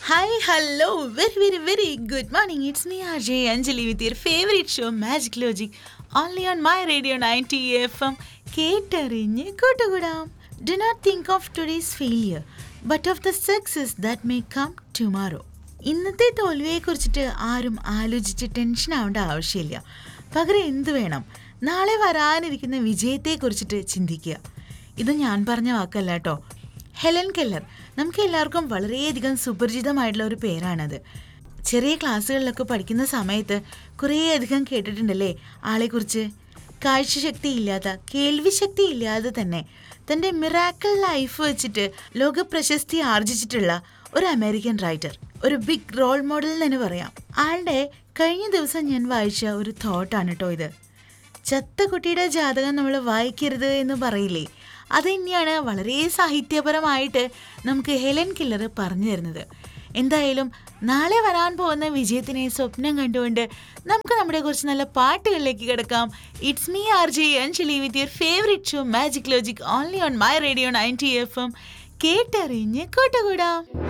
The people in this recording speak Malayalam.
hi hello very very very good morning it's me R J Anjali with your favourite show magic logic only on my radio ninety F M കേട്ടറിഞ്ഞ് കൂട്ടുകൂടാം do not think of today's failure but of the success that may come tomorrow ഇന്നത്തെ തോൽവിയെക്കുറിച്ചിട്ട് ആരും ആലോചിച്ച് ടെൻഷൻ ആവേണ്ട ആവശ്യമില്ല പകരം എന്ത് വേണം നാളെ വരാനിരിക്കുന്ന വിജയത്തെക്കുറിച്ചിട്ട് ചിന്തിക്കുക ഇത് ഞാൻ പറഞ്ഞ വാക്കല്ല കേട്ടോ ഹെലൻ കെല്ലർ നമുക്ക് എല്ലാവർക്കും വളരെയധികം സുപരിചിതമായിട്ടുള്ള ഒരു പേരാണത് ചെറിയ ക്ലാസ്സുകളിലൊക്കെ പഠിക്കുന്ന സമയത്ത് കുറേയധികം കേട്ടിട്ടുണ്ടല്ലേ ആളെക്കുറിച്ച് കാഴ്ചശക്തി ഇല്ലാത്ത കേൾവിശക്തി ഇല്ലാതെ തന്നെ തൻ്റെ മിറാക്കിൾ ലൈഫ് വെച്ചിട്ട് ലോക പ്രശസ്തി ആർജിച്ചിട്ടുള്ള ഒരു അമേരിക്കൻ റൈറ്റർ ഒരു ബിഗ് റോൾ മോഡൽ എന്ന് തന്നെ പറയാം ആളുടെ കഴിഞ്ഞ ദിവസം ഞാൻ വായിച്ച ഒരു തോട്ടാണ് കേട്ടോ ഇത് ചത്ത കുട്ടിയുടെ ജാതകം നമ്മൾ വായിക്കരുത് എന്ന് പറയില്ലേ അത് തന്നെയാണ് വളരെ സാഹിത്യപരമായിട്ട് നമുക്ക് ഹെലൻ കില്ലർ പറഞ്ഞു തരുന്നത് എന്തായാലും നാളെ വരാൻ പോകുന്ന വിജയത്തിനെ സ്വപ്നം കണ്ടുകൊണ്ട് നമുക്ക് നമ്മുടെ കുറച്ച് നല്ല പാട്ടുകളിലേക്ക് കിടക്കാം it's me R J Anjali with your favourite show magic logic only on my radio ninety F M കേട്ടറിഞ്ഞ് കൂട്ടുകൂടാം